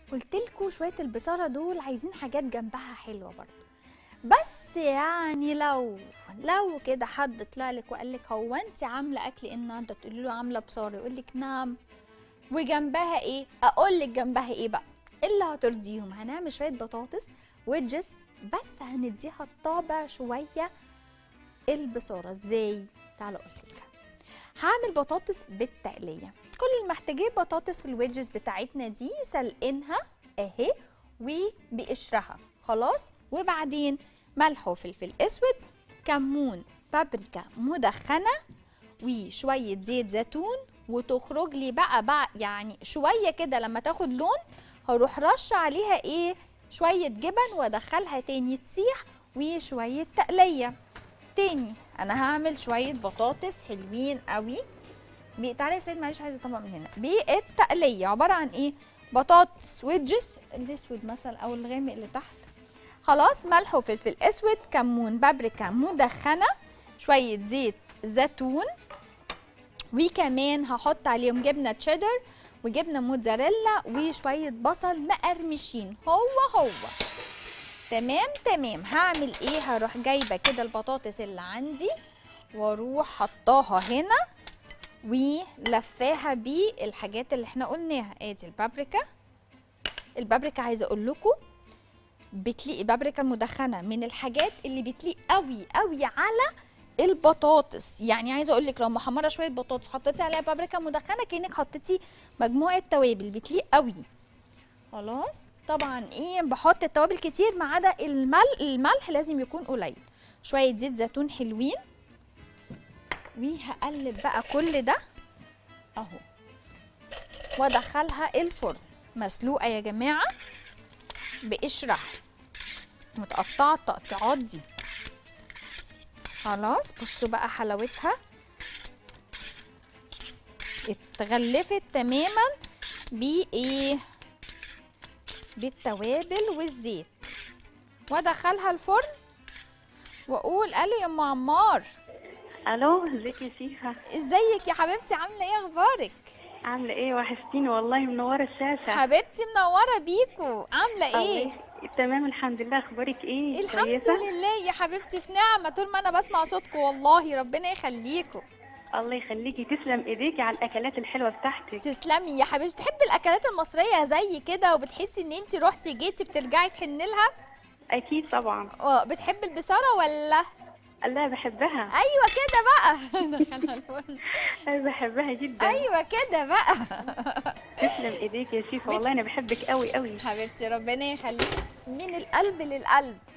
قلت لكم شويه البصاره دول عايزين حاجات جنبها حلوه برضه بس يعني لو لو كده حد طلع لك وقال لك هو انت عامله اكل ايه النهارده تقولي له عامله بصاره يقول لك نعم وجنبها ايه اقول لك جنبها ايه بقى اللي هترضيهم هنعمل شويه بطاطس ويدجز بس هنديها الطابع شويه البصاره ازاي تعالوا اقول لك هعمل بطاطس بالتقليه كل اللي محتاجاه بطاطس الويدجز بتاعتنا دي سلقينها اهي وبقشرها خلاص وبعدين ملح وفلفل اسود كمون بابريكا مدخنه وشويه زيت زيتون وتخرج لي بقى بقى يعني شويه كده لما تاخد لون هروح رش عليها ايه شويه جبن وادخلها تاني تسيح وشويه تقليه تاني انا هعمل شويه بطاطس حلوين قوي بي- تعالى يا سيد معلش عايزه طبق من هنا بالتقليه عباره عن ايه بطاطس ويدجز الاسود مثلا او الغامق اللي تحت خلاص ملح وفلفل اسود كمون بابريكا مدخنه شويه زيت زيتون وكمان هحط عليهم جبنه تشيدر وجبنه موتزاريلا وشويه بصل مقرمشين هو هو تمام تمام هعمل ايه هروح جايبه كده البطاطس اللي عندي واروح حطاها هنا ولفاها بالحاجات اللي احنا قلناها ادي البابريكا البابريكا عايزه اقول لكم بتليق البابريكا المدخنه من الحاجات اللي بتليق قوي قوي على البطاطس يعني عايزه اقول لك لو محمره شويه بطاطس حطيتي عليها بابريكا مدخنه كانك حطيتي مجموعه توابل بتليق قوي خلاص طبعا ايه بحط التوابل كتير ما عدا الملح الملح لازم يكون قليل شويه زيت زيتون حلوين وهقلب بقى كل ده اهو وادخلها الفرن مسلوقه يا جماعه بقشرها متقطعه التقطيعات دي خلاص بصوا بقى حلاوتها اتغلفت تماما بايه بالتوابل والزيت وادخلها الفرن واقول الو يا ام عمار الو ازيك يا شيخه ازيك يا حبيبتي عامله ايه اخبارك عامله ايه وحشتيني والله منوره الشاشه حبيبتي منوره بيكو عامله ايه الله- تمام الحمد لله اخبارك ايه الحمد كويسة؟ لله يا حبيبتي في نعمه طول ما انا بسمع صوتكم والله ربنا يخليكم الله يخليكي تسلم ايديكي على الاكلات الحلوه بتاعتك تسلمي يا حبيبتي بتحبي الاكلات المصريه زي كده وبتحسي ان انت روحتي جيتي بترجعي تحني لها اكيد طبعا اه بتحبي البصاره ولا الله بحبها ايوه كده بقى دخلها الفرن أنا بحبها جدا ايوه كده بقى تسلم ايديك يا شيخه والله انا بحبك قوي قوي حبيبتي ربنا يخليك من القلب للقلب